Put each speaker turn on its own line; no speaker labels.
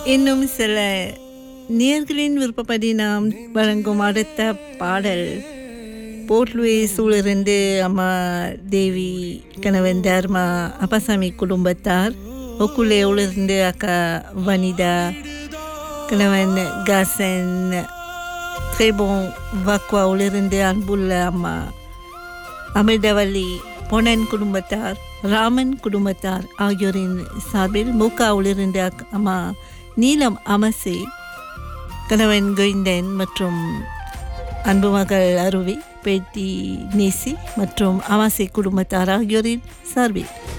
இன்னும் சில நேர்களின் விருப்பப்படி நாம் வழங்கும் அடுத்த பாடல் போர்ட்லூயிஸிலிருந்து அம்மா தேவி கணவன் தர்மா அப்பாசாமி குடும்பத்தார் ஒக்குலேவிலிருந்து அக்கா வனிதா கணவன் காசன் ட்ரெபோன் வாக்வாவிலிருந்து அன்புள்ள அம்மா அமிர்தவல்லி பொன்னன் குடும்பத்தார் ராமன் குடும்பத்தார் ஆகியோரின் சார்பில் மூக்காவிலிருந்து அக்- அம்மா நீலம் அமசே கணவன் கோவிந்தன் மற்றும் அன்பு மகள் அருவி பேட்டி நேசி மற்றும் அமாசை குடும்பத்தார் ஆகியோரின் சார்பில்